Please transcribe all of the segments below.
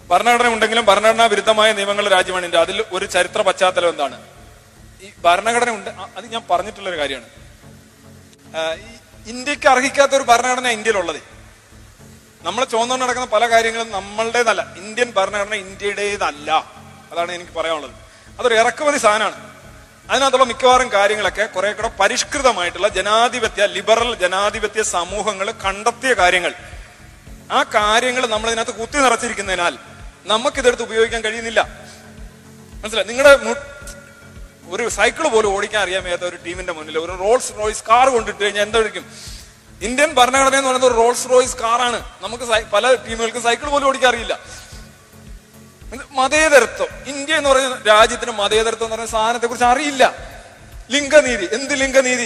ഭരണഘടന ഉണ്ടെങ്കിലും ഭരണഘടനാ വിരുദ്ധമായ നിയമങ്ങളുടെ രാജ്യമാണ് ഇന്ത്യ അതിൽ ഒരു ചരിത്ര പശ്ചാത്തലം എന്താണ് ഈ ഭരണഘടന ഉണ്ട് അ- അത് ഞാൻ പറഞ്ഞിട്ടുള്ള ഒരു കാര്യമാണ് ആ, ഈ ഇന്ത്യക്ക് അർഹിക്കാത്ത ഒരു ഭരണഘടന ഇന്ത്യയിലുള്ളത് നമ്മൾ ചോന്നുകൊണ്ട് നടക്കുന്ന പല കാര്യങ്ങളും നമ്മളുടേതല്ല ഇന്ത്യൻ ഭരണഘടന ഇന്ത്യയുടേതല്ല അതാണ് എനിക്ക് പറയാനുള്ളത് അതൊരു ഇറക്കുമതി സാധനമാണ് അതിനകത്തുള്ള മിക്കവാറും കാര്യങ്ങളൊക്കെ കുറെ കൂടെ പരിഷ്കൃതമായിട്ടുള്ള ജനാധിപത്യ ലിബറൽ ജനാധിപത്യ സമൂഹങ്ങൾ കണ്ടെത്തിയ കാര്യങ്ങൾ ആ കാര്യങ്ങൾ നമ്മൾ ഇതിനകത്ത് കുത്തി നിറച്ചിരിക്കുന്നതിനാൽ നമുക്കിതെടുത്ത് ഉപയോഗിക്കാൻ കഴിയുന്നില്ല മനസ്സിലായി നിങ്ങളുടെ മു- ഒരു സൈക്കിൾ പോലും ഓടിക്കാൻ അറിയാൻ മേത്ത ഒരു ടീമിന്റെ മുന്നിൽ ഒരു റോൾസ് റോയ്സ് കാർ കൊണ്ടിട്ട് കഴിഞ്ഞാൽ എന്തായിരിക്കും ഇന്ത്യൻ ഭരണഘടന എന്ന് പറയുന്നത് ഒരു റോൾസ് റോയ്സ് കാറാണ് നമുക്ക് സൈ- പല ടീമുകൾക്കും സൈക്കിൾ പോലും ഓടിക്കാൻ അറിയില്ല ഇത് മതേതരത്വം ഇന്ത്യ എന്ന് പറയുന്ന രാജ്യത്തിന് മതേതരത്വം എന്ന് പറയുന്ന സാധനത്തെ കുറിച്ച് അറിയില്ല ലിംഗനീതി എന്ത് ലിംഗനീതി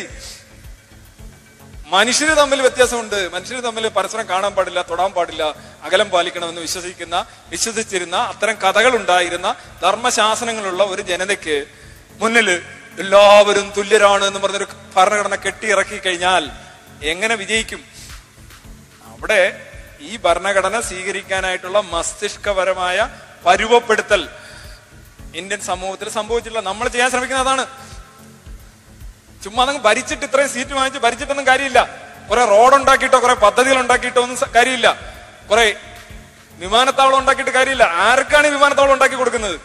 മനുഷ്യര് തമ്മിൽ വ്യത്യാസമുണ്ട് മനുഷ്യര് തമ്മിൽ പരസ്പരം കാണാൻ പാടില്ല തൊടാൻ പാടില്ല അകലം പാലിക്കണമെന്ന് വിശ്വസിക്കുന്ന വിശ്വസിച്ചിരുന്ന അത്തരം കഥകൾ ഉണ്ടായിരുന്ന ധർമ്മശാസനങ്ങളുള്ള ഒരു ജനതയ്ക്ക് മുന്നിൽ എല്ലാവരും തുല്യരാണ് എന്ന് പറഞ്ഞൊരു ഭരണഘടന കെട്ടിയിറക്കി കഴിഞ്ഞാൽ എങ്ങനെ വിജയിക്കും അവിടെ ഈ ഭരണഘടന സ്വീകരിക്കാനായിട്ടുള്ള മസ്തിഷ്കപരമായ പരുവപ്പെടുത്തൽ ഇന്ത്യൻ സമൂഹത്തിൽ സംഭവിച്ചിട്ടില്ല നമ്മൾ ചെയ്യാൻ ശ്രമിക്കുന്നത് അതാണ് ചുമ്മാ അതങ്ങ് ഭരിച്ചിട്ട് ഇത്രയും സീറ്റ് വാങ്ങിച്ച് ഭരിച്ചിട്ടൊന്നും കാര്യമില്ല കുറെ റോഡ് ഉണ്ടാക്കിയിട്ടോ കുറെ പദ്ധതികൾ ഉണ്ടാക്കിയിട്ടോ ഒന്നും സ- കാര്യമില്ല കുറെ വിമാനത്താവളം ഉണ്ടാക്കിയിട്ട് കാര്യമില്ല ആർക്കാണ് ഈ വിമാനത്താവളം ഉണ്ടാക്കി കൊടുക്കുന്നത്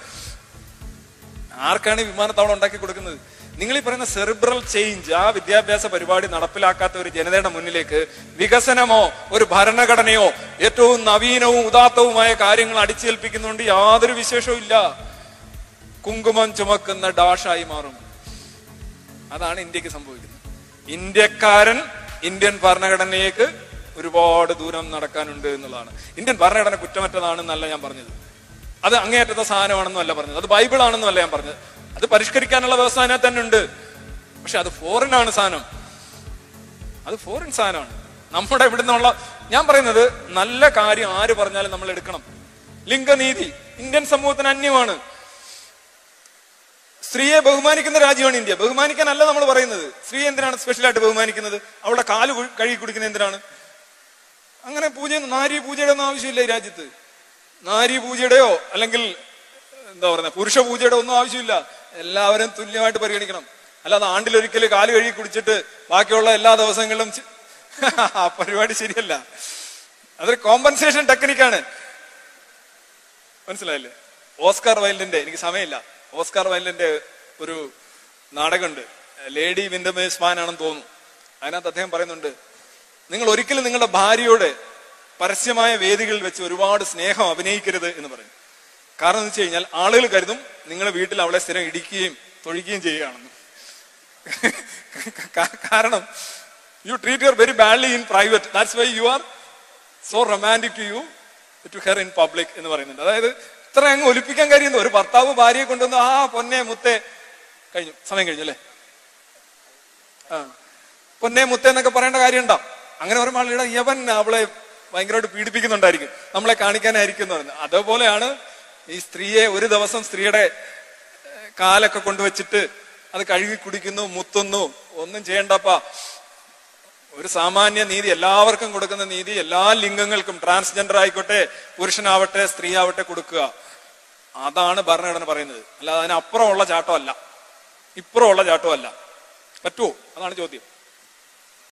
ആർക്കാണ് ഈ വിമാനത്താവളം ഉണ്ടാക്കി കൊടുക്കുന്നത് നിങ്ങൾ ഈ പറയുന്ന സെറിബ്രൽ ചേഞ്ച് ആ വിദ്യാഭ്യാസ പരിപാടി നടപ്പിലാക്കാത്ത ഒരു ജനതയുടെ മുന്നിലേക്ക് വികസനമോ ഒരു ഭരണഘടനയോ ഏറ്റവും നവീനവും ഉദാത്തവുമായ കാര്യങ്ങൾ അടിച്ചേൽപ്പിക്കുന്നതുകൊണ്ട് യാതൊരു വിശേഷവും ഇല്ല കുങ്കുമം ചുമക്കുന്ന ഡാഷായി മാറും അതാണ് ഇന്ത്യക്ക് സംഭവിക്കുന്നത് ഇന്ത്യക്കാരൻ ഇന്ത്യൻ ഭരണഘടനയിലേക്ക് ഒരുപാട് ദൂരം നടക്കാനുണ്ട് എന്നുള്ളതാണ് ഇന്ത്യൻ ഭരണഘടന കുറ്റമറ്റതാണെന്നല്ല ഞാൻ പറഞ്ഞത് അത് അങ്ങേയറ്റത്തെ സാധനമാണെന്നും അല്ല പറഞ്ഞത് അത് ബൈബിൾ ആണെന്നും അല്ല ഞാൻ പറഞ്ഞത് അത് പരിഷ്കരിക്കാനുള്ള വ്യവസ്ഥ അതിനകത്ത് തന്നെ ഉണ്ട് പക്ഷെ അത് ഫോറിൻ ആണ് സാധനം അത് ഫോറിൻ സാധനമാണ് നമ്മുടെ ഇവിടെ നിന്നുള്ള ഞാൻ പറയുന്നത് നല്ല കാര്യം ആര് പറഞ്ഞാലും നമ്മൾ എടുക്കണം ലിംഗനീതി ഇന്ത്യൻ സമൂഹത്തിന് അന്യമാണ് സ്ത്രീയെ ബഹുമാനിക്കുന്ന രാജ്യമാണ് ഇന്ത്യ ബഹുമാനിക്കാനല്ല നമ്മൾ പറയുന്നത് സ്ത്രീ എന്തിനാണ് സ്പെഷ്യലായിട്ട് ബഹുമാനിക്കുന്നത് അവളുടെ കാല് കു- കഴുകി കുടിക്കുന്നത് എന്തിനാണ് അങ്ങനെ പൂജ നാരി പൂജയുടെ ഒന്നും ആവശ്യമില്ല ഈ രാജ്യത്ത് നാരി പൂജയുടെയോ അല്ലെങ്കിൽ എന്താ പറയുക പുരുഷ പൂജയുടെ ഒന്നും ആവശ്യമില്ല എല്ലാവരും തുല്യമായിട്ട് പരിഗണിക്കണം അല്ലാതെ ആണ്ടിലൊരിക്കൽ കാല് കഴുകി കുടിച്ചിട്ട് ബാക്കിയുള്ള എല്ലാ ദിവസങ്ങളിലും ചി- ആ പരിപാടി ശരിയല്ല അതൊരു കോമ്പൻസേഷൻ ടെക്നിക്കാണ് മനസ്സിലായില്ലേ ഓസ്കാർ വൈൽഡിന്റെ എനിക്ക് സമയമില്ല ഓസ്കാർ വൈൽഡിന്റെ ഒരു നാടകമുണ്ട് ലേഡി വിൻഡമേസ് മാൻ ആണെന്ന് തോന്നുന്നു അതിനകത്ത് അദ്ദേഹം പറയുന്നുണ്ട് നിങ്ങൾ ഒരിക്കലും നിങ്ങളുടെ ഭാര്യയോട് പരസ്യമായ വേദികളിൽ വെച്ച് ഒരുപാട് സ്നേഹം അഭിനയിക്കരുത് എന്ന് പറയും കാരണം എന്ന് വെച്ച് കഴിഞ്ഞാൽ ആളുകൾ കരുതും നിങ്ങളുടെ വീട്ടിൽ അവളെ സ്ഥിരം ഇടിക്കുകയും തൊഴിക്കുകയും ചെയ്യുകയാണെന്ന് കാ- കാരണം you treat your very badly in private that's why you are so romantic to you to her in public എന്ന് പറയുന്നുണ്ട് അതായത് ഇത്ര അങ്ങ് ഒലിപ്പിക്കാൻ കഴിയുന്നു ഒരു ഭർത്താവ് ഭാര്യയെ കൊണ്ടുവന്ന് ആ പൊന്നെ മുത്തേ കഴിഞ്ഞു സമയം കഴിഞ്ഞു അല്ലേ ആ പൊന്നെ മുത്തേ എന്നൊക്കെ പറയേണ്ട കാര്യമുണ്ടോ അങ്ങനെ പറയുമ്പോൾ ആളുടെ യവൻ അവളെ ഭയങ്കരമായിട്ട് പീഡിപ്പിക്കുന്നുണ്ടായിരിക്കും നമ്മളെ കാണിക്കാനായിരിക്കും എന്ന് പറയുന്നത് അതേപോലെയാണ് ഈ സ്ത്രീയെ ഒരു ദിവസം സ്ത്രീയുടെ ഏഹ്, കാലൊക്കെ കൊണ്ടുവച്ചിട്ട് അത് കഴുകി കുടിക്കുന്നു മുത്തുന്നു ഒന്നും ചെയ്യണ്ടപ്പാ ഒരു സാമാന്യ നീതി എല്ലാവർക്കും കൊടുക്കുന്ന നീതി എല്ലാ ലിംഗങ്ങൾക്കും ട്രാൻസ്ജെൻഡർ ആയിക്കോട്ടെ പുരുഷനാവട്ടെ സ്ത്രീ ആവട്ടെ കൊടുക്കുക അതാണ് ഭരണഘടന പറയുന്നത് അല്ലാതെ അതിനപ്പുറമുള്ള ചാട്ടമല്ല ഇപ്പുറമുള്ള ചാട്ടമല്ല പറ്റുമോ അതാണ് ചോദ്യം